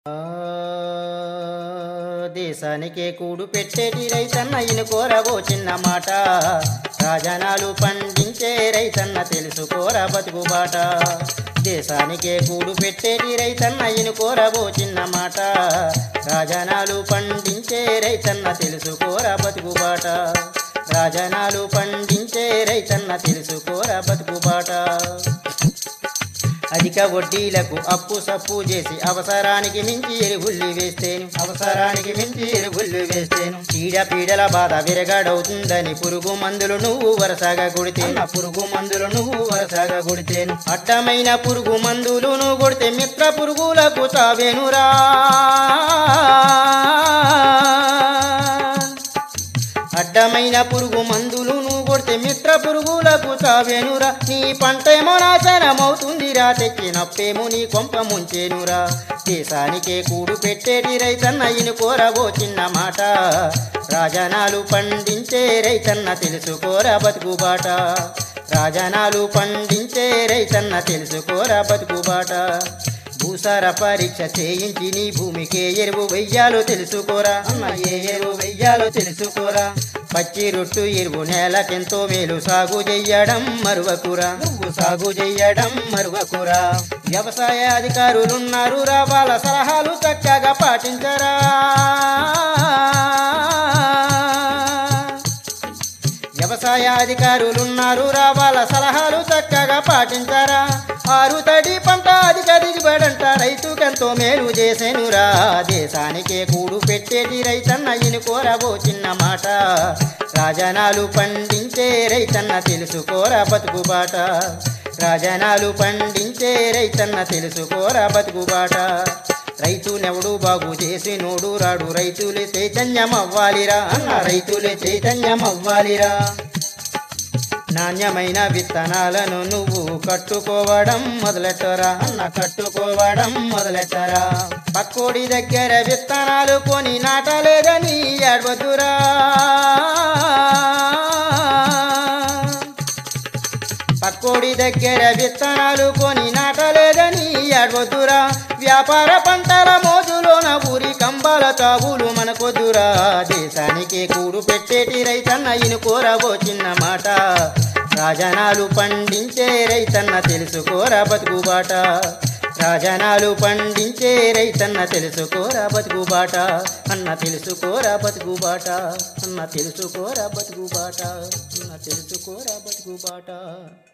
దేశానికే కూడు పెట్టేటి రైతన్న ఇనుకోరవో చిన్న మాట రాజనాలు పండించే రైతన్న తెలుసుకోరా బతుకుబాట దేశానికే కూడు పెట్టేటి రైతన్న ఇనుకోరవో చిన్న మాట రాజనాలు పండించే రైతన్న తెలుసుకోరా బతుకుబాట రాజనాలు పండించే రైతన్న తెలుసుకోరా బతుకుబాట అధిక వడ్డీలకు అప్పు సప్పు చేసి అవసరానికి మించి ఎరుగుళ్ళు వేస్తేను అవసరానికి మించి ఎరుగుళ్ళు వేస్తేను పీడ పీడల బాధ విరగడవుతుందని పురుగు మందులు నువ్వు వరసగా కొడితేను పురుగు మందులు నువ్వు వరసగా కొడితేను అడ్డమైన పురుగు మందులు నువ్వు కొడితే మిత్ర పురుగులకు తావేనురా అడ్డమైన పురుగు మందులు నువ్వు కొడితే మిత్ర పురుగులకు చావేనురా నీ పంటేమో నాశనమవుతుందిరా తెచ్చినప్పేమో నీ కొంప ముంచేనురా దేశానికే కూడు పెట్టేటి రైతన్న ఇనుకోరవో చిన్న మాట రాజనాలు పండించే రైతన్న తెలుసుకోరా బతుకుబాట రాజనాలు పండించే రైతన్న తెలుసుకోరా బతుకుబాట భూసార పరీక్ష చేయించి నీ భూమికే ఎరువు వెయ్యాలో తెలుసుకోరా అన్న ఏ ఎరువు వెయ్యాలో తెలుసుకోరా పచ్చి రొట్టు ఎరువు నేలకెంతో మేలు సాగు చెయ్యడం మరువకురా నువ్వు సాగు చెయ్యడం మరువకురా వ్యవసాయ అధికారులున్నారు రా వాళ్ళ సలహాలు చక్కగా పాటించరా వ్యవసాయ అధికారులున్నారు రా వాళ్ళ సలహాలు చక్కగా పాటించారా ఆరు తడి పంట అధిక దిగుబడంట రైతుకెంతో మేలు చేసేనురా దేశానికే కూడు పెట్టేటి రైతన్న ఇనుకోరబో చిన్న మాట రాజనాలు పండించే రైతన్న తెలుసుకోరా బతుకుబాట రాజనాలు పండించే రైతన్న తెలుసుకోరా బతుకుబాట రైతునెవడు బాగు చేసి నోడు రాడు రైతులే చైతన్యం అవ్వాలిరా అన్న రైతులే చైతన్యం అవ్వాలిరా నాణ్యమైన విత్తనాలను నువ్వు కట్టుకోవడం మొదలెట్టరా అన్న కట్టుకోవడం మొదలెట్టరా పక్కోడి దగ్గర విత్తనాలు కొని నాటలేదని ఏడవద్దురా పక్కోడి దగ్గర విత్తనాలు కొని నాటలేదని ఏడవద్దురా వ్యాపార పంటల మోజులోన ఊరి కంబాల తావులు మనకొద్దురా దేశానికే కూడు పెట్టేటి రైతన్న ఇనుకోరబో చిన్న మాట రాజనాలు పండించే రైతన్న తెలుసుకోరా బతుకుబాట రాజనాలు పండించే రైతన్న తెలుసుకోరా బతుకుబాట అన్న తెలుసుకోరా బతుకుబాట అన్న తెలుసుకోరా బతుకుబాట అన్న తెలుసుకోరా బతుకుబాట